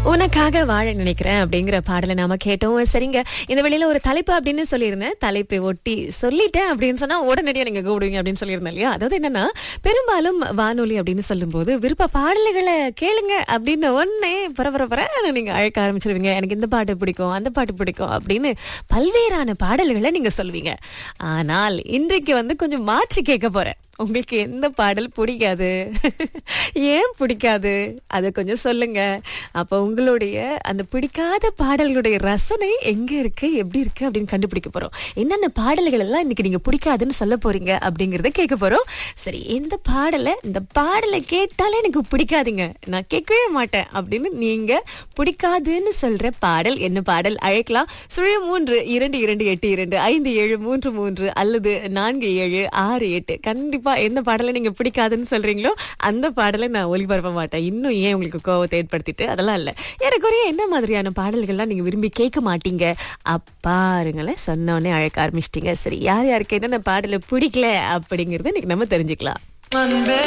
உனக்காக வாழ நினைக்கிறேன் அப்படிங்கிற பாடலை நாம கேட்டோம் சரிங்க இந்த வெளியில ஒரு தலைப்பு அப்படின்னு சொல்லியிருந்தேன் தலைப்பை ஒட்டி சொல்லிட்டேன் அப்படின்னு சொன்னா உடனடியா நீங்க கூடுவீங்க அப்படின்னு சொல்லியிருந்தேன் இல்லையா அதாவது என்னன்னா பெரும்பாலும் வானொலி அப்படின்னு சொல்லும்போது விருப்ப பாடல்களை கேளுங்க அப்படின்னு ஒன்னே பரபரப்பர நீங்க அழைக்க ஆரம்பிச்சிருவீங்க எனக்கு இந்த பாட்டு பிடிக்கும் அந்த பாட்டு பிடிக்கும் அப்படின்னு பல்வேறான பாடல்களை நீங்க சொல்லுவீங்க ஆனால் இன்றைக்கு வந்து கொஞ்சம் மாற்றி கேட்க போறேன் உங்களுக்கு எந்த பாடல் பிடிக்காது ஏன் பிடிக்காது அதை கொஞ்சம் சொல்லுங்க அப்போ உங்களுடைய அந்த பிடிக்காத பாடல்களுடைய ரசனை எங்க இருக்கு எப்படி இருக்கு அப்படின்னு கண்டுபிடிக்க போறோம் என்னென்ன பாடல்கள் எல்லாம் இன்னைக்கு நீங்க பிடிக்காதுன்னு சொல்ல போறீங்க அப்படிங்கறத கேட்க போறோம் சரி எந்த பாடலை இந்த பாடலை கேட்டாலே எனக்கு பிடிக்காதுங்க நான் கேட்கவே மாட்டேன் அப்படின்னு நீங்க பிடிக்காதுன்னு சொல்ற பாடல் என்ன பாடல் அழைக்கலாம் சுழி மூன்று இரண்டு இரண்டு எட்டு இரண்டு ஐந்து ஏழு மூன்று மூன்று அல்லது நான்கு ஏழு ஆறு எட்டு கண்டிப்பா எந்த பாடலை நீங்க பிடிக்காதுன்னு சொல்றீங்களோ அந்த பாடலை நான் ஒளிபரப்ப மாட்டேன் இன்னும் ஏன் உங்களுக்கு கோவத்தை ஏற்படுத்திட்டு அதெல்லாம் இல்ல ஏறக்குறைய எந்த மாதிரியான பாடல்கள்லாம் நீங்க விரும்பி கேட்க மாட்டீங்க அப்பாருங்களேன் சொன்னோடனே அழைக்க ஆரம்பிச்சிட்டீங்க சரி யார் யாருக்கு என்னென்ன பாடலை பிடிக்கல அப்படிங்கறத இன்னைக்கு நம்ம தெரிஞ்சுக்கலாம்